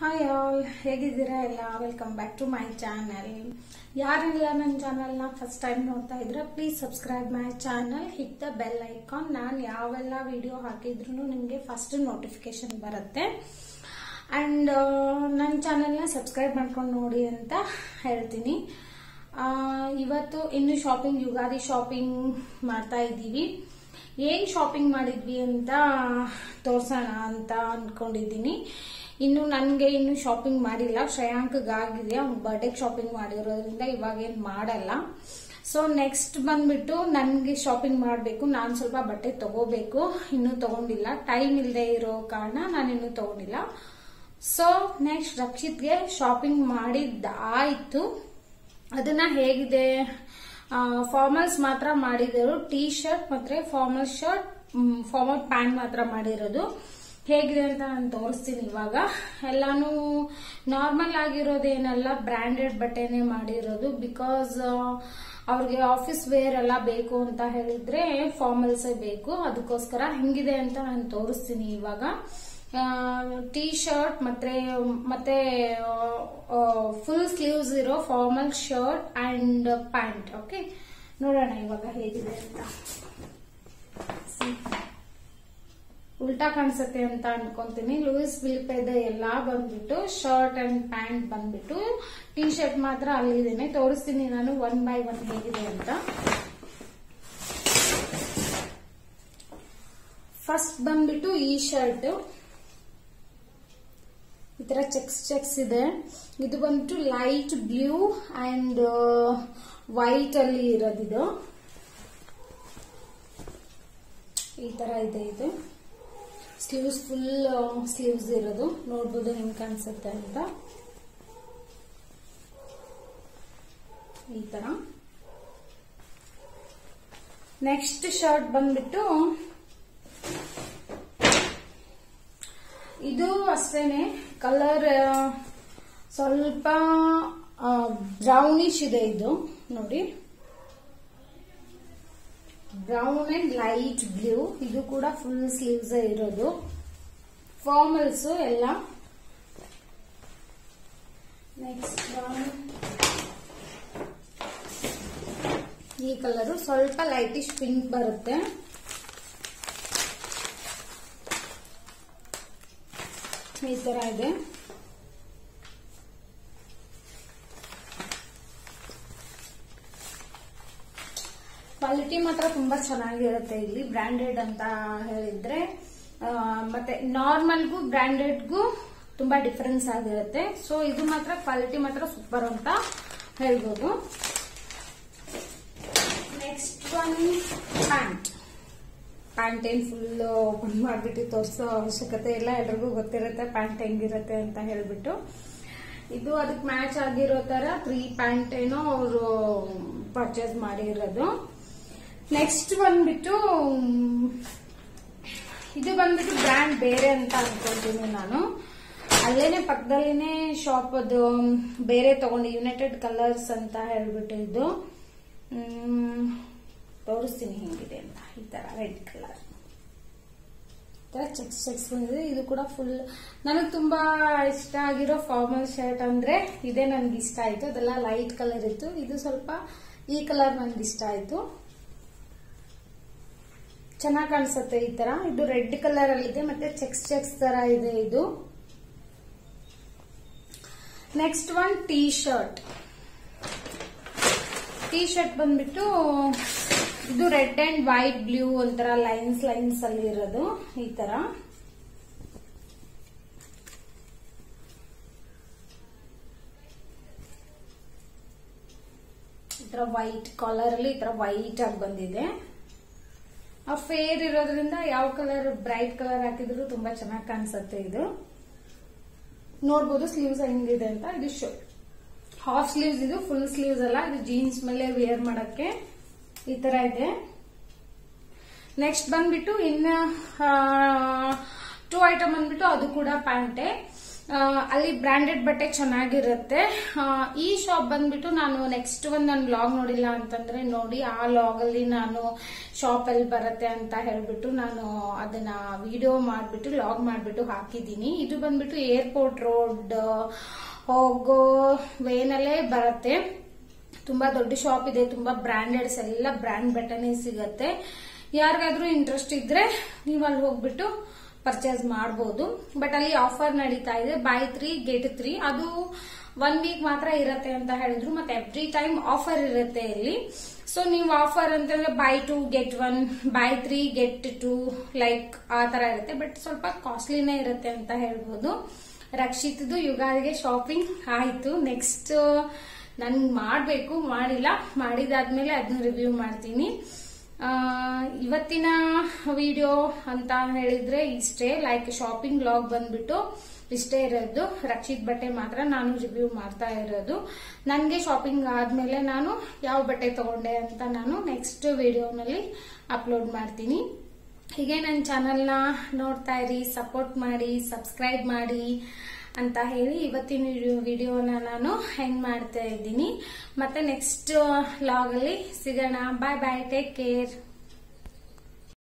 Hi all ಹೇಗಿದ್ದೀರಾ ಎಲ್ಲ welcome back to my channel ಯಾರೆಲ್ಲ ನನ್ನ ಚಾನಲ್ನ ಫಸ್ಟ್ ಟೈಮ್ ನೋಡ್ತಾ ಇದ್ರೆ please subscribe my channel hit the bell icon ನಾನು ಯಾವೆಲ್ಲ ವಿಡಿಯೋ ಹಾಕಿದ್ರು ನಿಮಗೆ ಫಸ್ಟ್ ನೋಟಿಫಿಕೇಶನ್ ಬರುತ್ತೆ ಅಂಡ್ ನನ್ನ ಚಾನಲ್ನ ಸಬ್ಸ್ಕ್ರೈಬ್ ಮಾಡ್ಕೊಂಡು ನೋಡಿ ಅಂತ ಹೇಳ್ತೀನಿ ಆ, ಇವತ್ತು ಇನ್ನು ಶಾಪಿಂಗ್ ಯುಗಾದಿ ಶಾಪಿಂಗ್ ಮಾಡ್ತಾ ಇದ್ದೀವಿ ಏನ್ ಶಾಪಿಂಗ್ ಮಾಡಿದ್ವಿ ಅಂತ ತೋರ್ಸೋಣ ಅಂತ ಅನ್ಕೊಂಡಿದ್ದೀನಿ ಇನ್ನು ನನಗೆ ಇನ್ನು ಶಾಪಿಂಗ್ ಮಾಡಿಲ್ಲ ಶ್ರೇಯಾಂಕ್ಗಾಗಿದೆ ಅವ್ನ ಬರ್ಡೇಗೆ ಶಾಪಿಂಗ್ ಮಾಡಿರೋದ್ರಿಂದ ಇವಾಗ ಏನ್ ಮಾಡಲ್ಲ ಸೊ ನೆಕ್ಸ್ಟ್ ಬಂದ್ಬಿಟ್ಟು ನನಗೆ ಶಾಪಿಂಗ್ ಮಾಡಬೇಕು ನಾನು ಸ್ವಲ್ಪ ಬಟ್ಟೆ ತಗೋಬೇಕು ಇನ್ನೂ ತಗೊಂಡಿಲ್ಲ ಟೈಮ್ ಇಲ್ಲದೆ ಇರೋ ಕಾರಣ ನಾನು ಇನ್ನೂ ತಗೊಂಡಿಲ್ಲ ಸೊ ನೆಕ್ಸ್ಟ್ ರಕ್ಷಿತ್ಗೆ ಶಾಪಿಂಗ್ ಮಾಡಿದ್ದಾಯ್ತು ಅದನ್ನ ಹೇಗಿದೆ ಫಾರ್ಮಲ್ಸ್ ಮಾತ್ರ ಮಾಡಿದರು ಟೀ ಶರ್ಟ್ ಮತ್ತೆ ಫಾರ್ಮಲ್ ಶರ್ಟ್ ಫಾರ್ಮಲ್ ಪ್ಯಾಂಟ್ ಮಾತ್ರ ಮಾಡಿರೋದು ಹೇಗಿದೆ ಅಂತ ನಾನು ತೋರಿಸ್ತೀನಿ ಇವಾಗ ಎಲ್ಲಾನು ನಾರ್ಮಲ್ ಆಗಿರೋದೇನಲ್ಲ ಬ್ರ್ಯಾಂಡೆಡ್ ಬಟ್ಟೆನೆ ಮಾಡಿರೋದು ಬಿಕಾಸ್ ಅವ್ರಿಗೆ ಆಫೀಸ್ ವೇರ್ ಎಲ್ಲ ಬೇಕು ಅಂತ ಹೇಳಿದ್ರೆ ಫಾರ್ಮಲ್ಸೇ ಬೇಕು ಅದಕ್ಕೋಸ್ಕರ ಹೆಂಗಿದೆ ಅಂತ ನಾನು ತೋರಿಸ್ತೀನಿ ಇವಾಗ ಟೀ ಶರ್ಟ್ ಮತ್ತೆ ಮತ್ತೆ ಫುಲ್ ಸ್ಲೀವ್ಸ್ ಇರೋ formal shirt and pant okay ನೋಡೋಣ ಇವಾಗ ಹೇಗಿದೆ ಅಂತ See. ಉಲ್ಟಾ ಕಾಣಿಸುತ್ತೆ ಅಂತ ಅನ್ಕೊಂತೀನಿ ಲೂಯಿಸ್ ವಿಲ್ಪೆದ ಎಲ್ಲಾ ಬಂದ್ಬಿಟ್ಟು ಶರ್ಟ್ ಅಂಡ್ ಪ್ಯಾಂಟ್ ಬಂದ್ಬಿಟ್ಟು ಟೀ ಶರ್ಟ್ ಮಾತ್ರ ಅಲ್ಲಿದ್ದೇನೆ ತೋರಿಸ್ತೀನಿ ನಾನು ಒನ್ ಬೈ ಒನ್ ಹೇಗಿದೆ ಅಂತ ಫಸ್ಟ್ ಬಂದ್ಬಿಟ್ಟು ಈ ಶರ್ಟ್ ಈ ತರ ಚೆಕ್ಸ್ ಚೆಕ್ಸ್ ಇದೆ ಇದು ಬಂದ್ಬಿಟ್ಟು ಲೈಟ್ ಬ್ಲೂ ಅಂಡ್ ವೈಟ್ ಅಲ್ಲಿ ಇರೋದಿದು ಈ ತರ ಇದೆ ಇದು ಸ್ಲೀವ್ಸ್ ಫುಲ್ ಸ್ಲೀವ್ಸ್ ಇರೋದು ನೋಡ್ಬೋದು ಹೆಂಗ್ ಕಾಣಿಸುತ್ತೆ ಅಂತ ಈ ತರ ನೆಕ್ಸ್ಟ್ ಶರ್ಟ್ ಬಂದ್ಬಿಟ್ಟು ಇದು ಅಷ್ಟೇನೆ ಕಲರ್ ಸ್ವಲ್ಪ ಬ್ರೌನಿಶ್ ಇದೆ ಇದು ನೋಡಿ ಬ್ರೌನ್ ಅಂಡ್ ಲೈಟ್ ಬ್ಲೂ ಇದು ಕೂಡ ಫುಲ್ ಸ್ಲೀವ್ಸ್ ಇರೋದು ಫಾರ್ಮಲ್ಸ್ ಎಲ್ಲ ನೆಕ್ಸ್ಟ್ ಈ ಕಲರು ಸ್ವಲ್ಪ ಲೈಟಿಶ್ ಪಿಂಕ್ ಬರುತ್ತೆ ಈ ತರ ಇದೆ ಕ್ವಾಲಿಟಿ ಮಾತ್ರ ತುಂಬಾ ಚೆನ್ನಾಗಿರುತ್ತೆ ಇಲ್ಲಿ ಬ್ರಾಂಡೆಡ್ ಅಂತ ಹೇಳಿದ್ರೆ ಆ, ಮತ್ತೆ ನಾರ್ಮಲ್ಗೂ ಬ್ರಾಂಡೆಡ್ಗೂ ತುಂಬಾ ಡಿಫರೆನ್ಸ್ ಆಗಿರುತ್ತೆ ಸೊ ಇದು ಮಾತ್ರ ಕ್ವಾಲಿಟಿ ಮಾತ್ರ ಸೂಪರ್ ಅಂತ ಹೇಳ್ಬೋದು ನೆಕ್ಸ್ಟ್ ಒನ್ ಪ್ಯಾಂಟ್ ಪ್ಯಾಂಟ್ ಏನ್ ಫುಲ್ ಓಪನ್ ಮಾಡ್ಬಿಟ್ಟು ತೋರಿಸೋ ಅವಶ್ಯಕತೆ ಇಲ್ಲ ಎಲ್ರಿಗೂ ಗೊತ್ತಿರುತ್ತೆ ಪ್ಯಾಂಟ್ ಹೆಂಗಿರುತ್ತೆ ಅಂತ ಹೇಳ್ಬಿಟ್ಟು ಇದು ಅದಕ್ಕೆ ಮ್ಯಾಚ್ ಆಗಿರೋ ತರ ತ್ರೀ ಪ್ಯಾಂಟ್ ಏನೋ ಅವರು ಪರ್ಚೇಸ್ ಮಾಡಿರೋದು ನೆಕ್ಸ್ಟ್ ಬಂದ್ಬಿಟ್ಟು ಮ್, ಇದು ಬಂದ್ಬಿಟ್ಟು ಬ್ರ್ಯಾಂಡ್ ಬೇರೆ ಅಂತ ಅನ್ಕೊಳ್ತೀನಿ ನಾನು ಅಲ್ಲೇನೆ ಪಕ್ಕದಲ್ಲಿನೇ ಶಾಪ್ ಅದು ಬೇರೆ ತಗೊಂಡು ಯುನೈಟೆಡ್ ಕಲರ್ಸ್ ಅಂತ ಹೇಳ್ಬಿಟ್ಟು ಇದು ಮ್, ತೋರಿಸ್ತೀನಿ ಹೆಂಗಿದೆ ಅಂತ ಈ ತರ ರೆಡ್ ಕಲರ್ ತರ ಚೆಕ್ಸ್ ಚೆಕ್ಸ್ ಬಂದಿದೆ ಇದು ಕೂಡ ಫುಲ್ ನನಗೆ ತುಂಬಾ ಇಷ್ಟ ಆಗಿರೋ ಫಾರ್ಮಲ್ ಶರ್ಟ್ ಅಂದ್ರೆ ಇದೇ ನನ್ಗೆ ಇಷ್ಟ ಆಯ್ತು ಅದೆಲ್ಲ ಲೈಟ್ ಕಲರ್ ಇತ್ತು ಇದು ಸ್ವಲ್ಪ ಈ ಕಲರ್ ನನ್ಗೆ ಇಷ್ಟ ಆಯ್ತು ಚೆನ್ನಾಗಿ ಕಾಣಿಸುತ್ತೆ ಈ ತರ ಇದು ರೆಡ್ ಕಲರ್ ಅಲ್ಲಿ ಇದೆ ಮತ್ತೆ ಚೆಕ್ಸ್ ಚೆಕ್ಸ್ ತರ ಇದೆ ಇದು next one T shirt T shirt ಬಂದ್ಬಿಟ್ಟು ಇದು ರೆಡ್ ಅಂಡ್ ವೈಟ್ ಬ್ಲೂ ಒಂಥರ ಲೈನ್ಸ್ ಲೈನ್ಸ್ ಅಲ್ಲಿ ಇರೋದು ಈ ತರ ಈ ತರ ವೈಟ್ ಕಾಲರ್ ಅಲ್ಲಿ ಈ ತರ ವೈಟ್ ಆಗಿ ಬಂದಿದೆ ಆ ಫೇರ್ ಇರೋದ್ರಿಂದ ಯಾವ ಕಲರ್ ಬ್ರೈಟ್ ಕಲರ್ ಹಾಕಿದ್ರು ತುಂಬಾ ಚೆನ್ನಾಗಿ ಕಾಣಿಸುತ್ತೆ ಇದು ನೋಡ್ಬೋದು ಸ್ಲೀವ್ಸ್ ಹೆಂಗಿದೆ ಅಂತ ಇದು ಶೋ ಹಾಫ್ ಸ್ಲೀವ್ಸ್ ಇದು ಫುಲ್ ಸ್ಲೀವ್ಸ್ ಅಲ್ಲ ಇದು ಜೀನ್ಸ್ ಮೇಲೆ ವೇರ್ ಮಾಡಕ್ಕೆ ಈ ತರ ಇದೆ ನೆಕ್ಸ್ಟ್ ಬಂದ್ಬಿಟ್ಟು ಇನ್ನ ಟೂ ಐಟಮ್ ಬಂದ್ಬಿಟ್ಟು ಅದು ಕೂಡ ಪ್ಯಾಂಟೆ ಆ, ಅಲ್ಲಿ ಬ್ರಾಂಡೆಡ್ ಬಟ್ಟೆ ಚೆನ್ನಾಗಿರುತ್ತೆ ಆ, ಈ ಶಾಪ್ ಬಂದ್ಬಿಟ್ಟು ನಾನು ನೆಕ್ಸ್ಟ್ ಒಂದು ನನ್ನ ಬ್ಲಾಗ್ ನೋಡಿಲ್ಲ ಅಂತಂದ್ರೆ ನೋಡಿ ಆ ಲಾಗ್ ಅಲ್ಲಿ ನಾನು ಶಾಪ್ ಅಲ್ಲಿ ಬರುತ್ತೆ ಅಂತ ಹೇಳ್ಬಿಟ್ಟು ನಾನು ಅದನ್ನ ವಿಡಿಯೋ ಮಾಡ್ಬಿಟ್ಟು ಲಾಗ್ ಮಾಡ್ಬಿಟ್ಟು ಹಾಕಿದ್ದೀನಿ ಇದು ಬಂದ್ಬಿಟ್ಟು ಏರ್ಪೋರ್ಟ್ ರೋಡ್ ಹೋಗೋ ವೇನಲ್ಲೇ ಬರುತ್ತೆ ತುಂಬಾ ದೊಡ್ಡ ಶಾಪ್ ಇದೆ ತುಂಬಾ ಬ್ರಾಂಡೆಡ್ಸ್ ಎಲ್ಲ ಬ್ರ್ಯಾಂಡ್ ಬಟ್ಟೆನೇ ಸಿಗತ್ತೆ ಯಾರಿಗಾದ್ರೂ ಇಂಟ್ರೆಸ್ಟ್ ಇದ್ರೆ ನೀವು ಅಲ್ಲಿ ಹೋಗ್ಬಿಟ್ಟು ಪರ್ಚೇಸ್ ಮಾಡಬಹುದು ಬಟ್ ಅಲ್ಲಿ ಆಫರ್ ನಡೀತಾ ಇದೆ ಬೈ ತ್ರೀ ಗೆಟ್ ತ್ರೀ ಅದು ಒನ್ ವೀಕ್ ಮಾತ್ರ ಇರತ್ತೆ ಅಂತ ಹೇಳಿದ್ರು ಮತ್ತೆ ಎವ್ರಿ ಟೈಮ್ ಆಫರ್ ಇರುತ್ತೆ ಇಲ್ಲಿ ಸೊ ನೀವು ಆಫರ್ ಅಂತಂದ್ರೆ buy two get one buy three get two like ಆ ತರ ಇರುತ್ತೆ ಬಟ್ ಸ್ವಲ್ಪ ಕಾಸ್ಟ್ಲಿನೇ ಇರುತ್ತೆ ಅಂತ ಹೇಳ್ಬೋದು ರಕ್ಷಿತ್ದು ಯುಗಾದಿಗೆ ಶಾಪಿಂಗ್ ಆಯ್ತು ನೆಕ್ಸ್ಟ್ ನನ್ ಮಾಡ್ಬೇಕು ಮಾಡಿಲ್ಲ ಮಾಡಿದಾದ್ಮೇಲೆ ಅದನ್ನ ರಿವ್ಯೂ ಮಾಡ್ತೀನಿ ಆ, ಇವತ್ತಿನ ವಿಡಿಯೋ ಅಂತ ಹೇಳಿದ್ರೆ ಇಷ್ಟೇ ಲೈಕ್ ಶಾಪಿಂಗ್ ಲಾಗ್ ಬಂದ್ಬಿಟ್ಟು ಇಷ್ಟೇ ಇರೋದು ರಕ್ಷಿತ್ ಬಟ್ಟೆ ಮಾತ್ರ ನಾನು ರಿವ್ಯೂ ಮಾಡ್ತಾ ಇರೋದು ನನಗೆ ಶಾಪಿಂಗ್ ಆದ್ಮೇಲೆ ನಾನು ಯಾವ ಬಟ್ಟೆ ತಗೊಂಡೆ ಅಂತ ನಾನು ನೆಕ್ಸ್ಟ್ ವಿಡಿಯೋನಲ್ಲಿ ಅಪ್ಲೋಡ್ ಮಾಡ್ತೀನಿ ಹೀಗೆ ನನ್ನ ಚಾನಲ್ನ ನೋಡ್ತಾ ಇರಿ ಸಪೋರ್ಟ್ ಮಾಡಿ ಸಬ್ಸ್ಕ್ರೈಬ್ ಮಾಡಿ ಅಂತ ಹೇಳಿ ಇವತ್ತಿನ ವಿಡಿಯೋನ ನಾನು ಹೆಂಗ್ ಮಾಡ್ತಾ ಇದ್ದೀನಿ ಮತ್ತೆ ನೆಕ್ಸ್ಟ್ ಲಾಗ್ ಅಲ್ಲಿ ಸಿಗೋಣ ಬಾಯ್ ಬಾಯ್ ಟೇಕ್ ಕೇರ್